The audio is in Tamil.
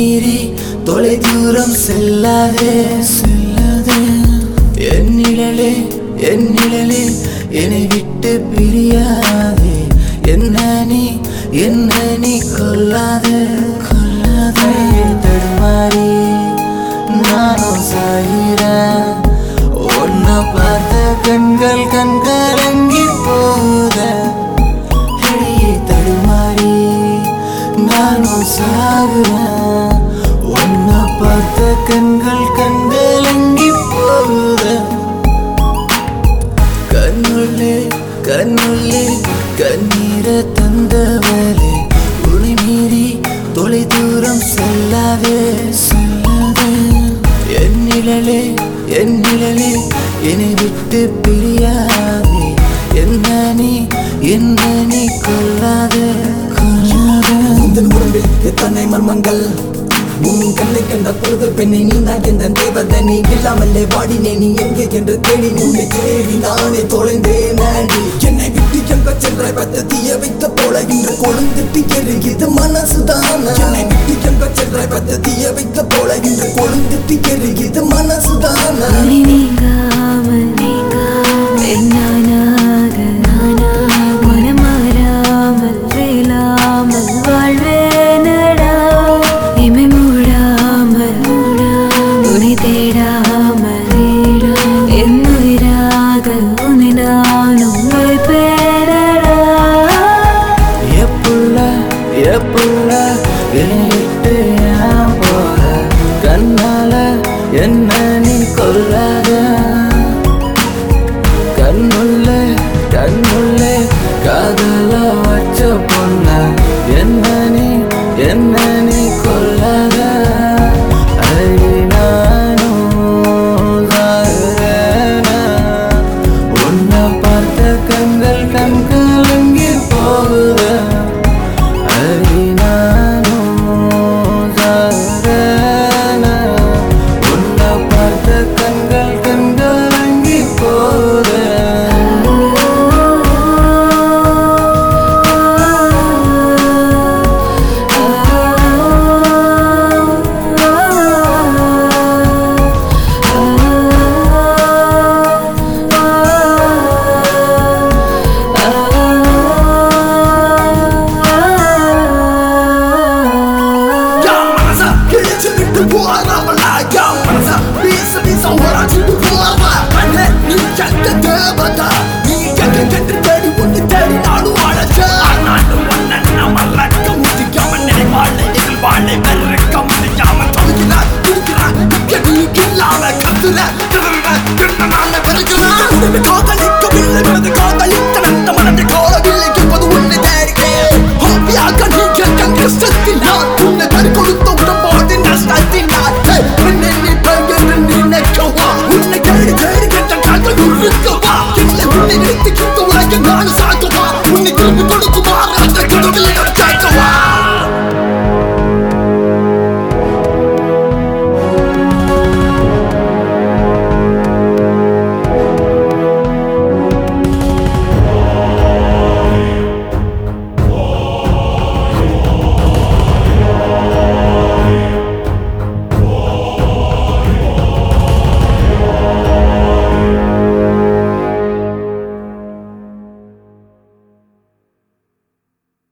மீறி தொலை தூரம் செல்லாதே செல்லாதே என் நிழலே என் நிழலே என்னை விட்டு பிரியாதே என்ன நீ என்ன நீ கொல்லாதே கொல்லாதே தடுமாறி நானும் சாகிறேன் உன்னை பார்த்த கண்கள் கண்கலங்கி போத அடியே தடுமாறி நானும் சாகுறேன் உன்னை பார்த்த கண்கள் கண்கலங்கி போகுத கண்ணுள்ளே கண்ணுள்ளே கண்ணீரை தந்தவளே உனை மீறி தொலை தூரம் செல்லாதே செல்லாதே என் நிழலே என் நிழலே என்னை விட்டு பிரியாதே என்ன நீ என்ன நீ கொல்லாதே கொல்லாதே உந்தன் உடம்பில் எத்தனை மர்மங்கள் உன் கண்ணை கண்ட பொழுது பெண்ணை நீ நான் எந்த தேவதை நீ இல்லாமல்லே வாடினே நீ எங்கே என்று தேடி உன்னை தேடி நானே தொலைந்தேன் நாடி என்னை விட்டு எங்க சென்ற பத்த தீய வைத்த போல இன்று கொழுந்துட்டு எரியுது மனசுதான் என்னை விட்டு எங்க சென்ற பத்த தீய வைத்த போல இன்று கொழுந்துட்டு எரியுது மனசுதான் நீ நீங்காமல் என்னானாக மனமாறாமல் வேலாமல் வாழ்வேனடா இமை மூடாமல் உன்னை தேடாமல் என் உயிராக உன்னை நானும் வைப்பேனடா எப்புள்ள எப்புள்ள என்னை விட்டு ஏன் போற கண்ணால என்ன நீ கொல்லாத கண்ணுள்ள கண்ணுள்ள காதல வச்ச பொண்ண என்ன நீ என்ன நீ கொல்லாத அழகி நானும் சாகுறேனா உன்னை பார்த்த கண்கள் கண் கலங்கி போகுத அழகி நானும் சாகுறேனா உன்னை பார்த்த கண்கள் கண் கலங்கி போகுத யா மனசா கிழிச்சு விட்டு போறாமலா யா மனசா வீச வீச ஓராச்சிட்டு போறாம அண்ணே நீ எங்க தேவதா நீ எங்க கண்டு தேடி ஒன்று தேடி நானும் அழைச்ச நாடு ஒன்ன மறக்க முடியாம நினைவாழை எங்கள் வாழை வெறுக்க முடியாம தொகுகிறா துடிக்கிறா இங்க நீ இல்லாம கத்துற திரும்ப என்ன நாள வெறுக்கிறா